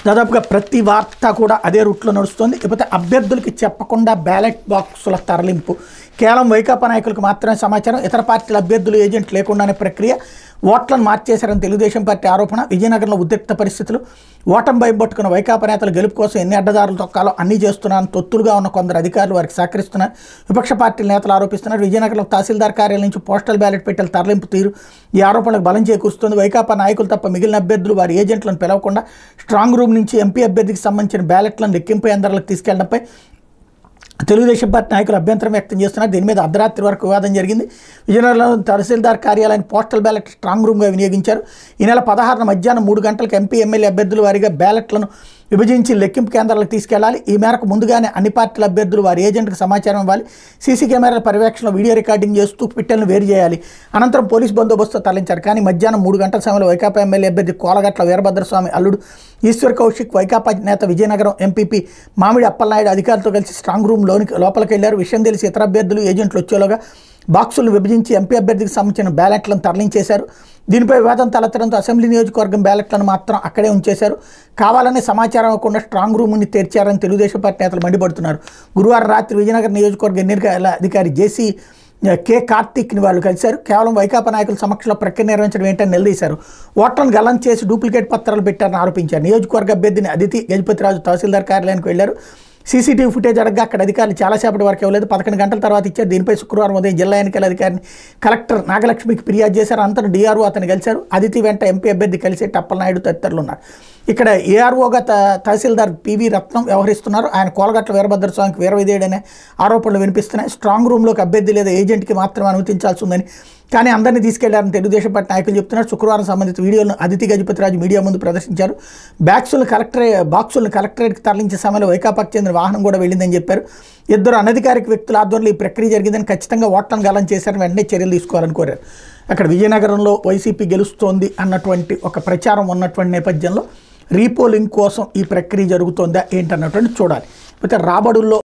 దాదాపుగా ప్రతి వార్త కూడా అదే రూట్లో నడుస్తుంది ఇకపోతే అభ్యర్థులకి చెప్పకుండా బ్యాలెట్ బాక్సుల తరలింపు కేవలం వైకాపా నాయకులకు మాత్రమే సమాచారం ఇతర పార్టీల అభ్యర్థులు ఏజెంట్ లేకుండానే ప్రక్రియ ఓట్లను మార్చేశారని తెలుగుదేశం పార్టీ ఆరోపణ విజయనగరంలో ఉద్రిక్త పరిస్థితులు ఓటం భయం పట్టుకున్న వైకాపా నేతలు గెలుపు కోసం ఎన్ని అడ్డదారులు తొక్కాలో అన్నీ చేస్తున్నారని తొత్తులుగా ఉన్న కొందరు అధికారులు వారికి సహకరిస్తున్నారు విపక్ష పార్టీల నేతలు ఆరోపిస్తున్నారు విజయనగరంలో తహసీల్దార్ కార్యాలయం నుంచి పోస్టల్ బ్యాలెట్ పెట్టెల తరలింపు తీరు ఈ ఆరోపణలకు బలం చేకూరుస్తుంది వైకాపా నాయకులు తప్ప మిగిలిన అభ్యర్థులు వారి ఏజెంట్లను పిలవకుండా స్ట్రాంగ్ రూమ్ నుంచి ఎంపీ అభ్యర్థికి సంబంధించిన బ్యాలెట్లను లెక్కింపు యంత్రాలకు తీసుకెళ్లడంపై తెలుగుదేశం పార్టీ నాయకులు అభ్యంతరం వ్యక్తం చేస్తున్నారు దీని మీద అర్ధరాత్రి వరకు వివాదం జరిగింది విజయనగరంలో తహసీల్దార్ కార్యాలయాన్ని పోస్టల్ బ్యాలెట్ స్ట్రాంగ్ రూమ్గా వినియోగించారు ఈ నెల పదహారున మధ్యాహ్నం మూడు గంటలకు ఎంపీ ఎమ్మెల్యే అభ్యర్థుల వారిగా బ్యాలెట్లను విభజించి లెక్కింపు కేంద్రాలకు తీసుకెళ్లాలి ఈ మేరకు ముందుగానే అన్ని పార్టీల అభ్యర్థులు వారి ఏజెంట్కి సమాచారం ఇవ్వాలి సీసీ కెమెరాల పర్యవేక్షణలో వీడియో రికార్డింగ్ చేస్తూ పిట్టలను వేరు చేయాలి అనంతరం పోలీస్ బందోబస్తు తరలించారు కానీ మధ్యాహ్నం మూడు గంటల సమయంలో వైకాపా ఎమ్మెల్యే అభ్యర్థి కోలగట్ల వీరభద్రస్వామి అల్లుడు ఈశ్వర్ కౌశిక్ వైకాపా నేత విజయనగరం ఎంపీపీ మామిడి అప్పలనాయుడు అధికారులతో కలిసి స్ట్రాంగ్ రూమ్ లోనికి లోపలికి వెళ్లారు విషయం తెలిసి ఇతర అభ్యర్థులు ఏజెంట్లు వచ్చేలోగా బాక్సులను విభజించి ఎంపీ అభ్యర్థికి సంబంధించిన బ్యాలెట్లను తరలించేశారు దీనిపై వివాదం తలెత్తడంతో అసెంబ్లీ నియోజకవర్గం బ్యాలెట్లను మాత్రం అక్కడే ఉంచేశారు కావాలనే సమాచారం ఇవ్వకుండా స్ట్రాంగ్ రూమ్ని తెరిచారని తెలుగుదేశం పార్టీ నేతలు మండిపడుతున్నారు గురువారం రాత్రి విజయనగరం నియోజకవర్గ ఎన్నికల అధికారి జేసీ కె కార్తీక్ని వాళ్ళు కలిశారు కేవలం వైకాపా నాయకుల సమక్షంలో ప్రక్రియ నిర్వహించడం ఏంటని నిలదీశారు ఓట్లను గల్లం చేసి డూప్లికేట్ పత్రాలు పెట్టారని ఆరోపించారు నియోజకవర్గ అభ్యర్థిని అదితి గజపతిరాజు తహసీల్దార్ కార్యాలయానికి వెళ్లారు సీసీటీవీ ఫుటేజ్ అడగగా అక్కడ అధికారులు చాలాసేపటి వరకు ఇవ్వలేదు పదకొండు గంటల తర్వాత ఇచ్చారు దీనిపై శుక్రవారం ఉదయం జిల్లా ఎన్నికల అధికారిని కలెక్టర్ నాగలక్ష్మికి ఫిర్యాదు చేశారు అంతటా డిఆర్ఓ అతను కలిశారు అదితి వెంట ఎంపీ అభ్యర్థి కలిసి టప్పలనాయుడు తదితరులు ఉన్నారు ఇక్కడ ఏఆర్ఓగా త తహసీల్దార్ పివి రత్నం వ్యవహరిస్తున్నారు ఆయన కోలగట్ల వీరభద్ర స్వామికి వీరవిధేయుడనే ఆరోపణలు వినిపిస్తున్నాయి స్ట్రాంగ్ రూమ్లోకి అభ్యర్థి లేదా ఏజెంట్కి మాత్రమే అనుమతించాల్సి ఉందని కానీ అందరినీ తీసుకెళ్లారని తెలుగుదేశం పార్టీ నాయకులు చెప్తున్నారు శుక్రవారం సంబంధిత వీడియోలను అదితి గజపతిరాజు మీడియా ముందు ప్రదర్శించారు బ్యాక్సులను కలెక్టరే బాక్సులను కలెక్టరేట్కి తరలించే సమయంలో వైకాపాకు చెందిన వాహనం కూడా వెళ్ళిందని చెప్పారు ఇద్దరు అనధికారిక వ్యక్తుల ఆధ్వర్యంలో ఈ ప్రక్రియ జరిగిందని ఖచ్చితంగా ఓట్లను గలం చేశారని వెంటనే చర్యలు తీసుకోవాలని కోరారు అక్కడ విజయనగరంలో వైసీపీ గెలుస్తోంది అన్నటువంటి ఒక ప్రచారం ఉన్నటువంటి నేపథ్యంలో రీపోలింగ్ కోసం ఈ ప్రక్రియ జరుగుతోందా ఏంటన్నటువంటి చూడాలి అయితే రాబడుల్లో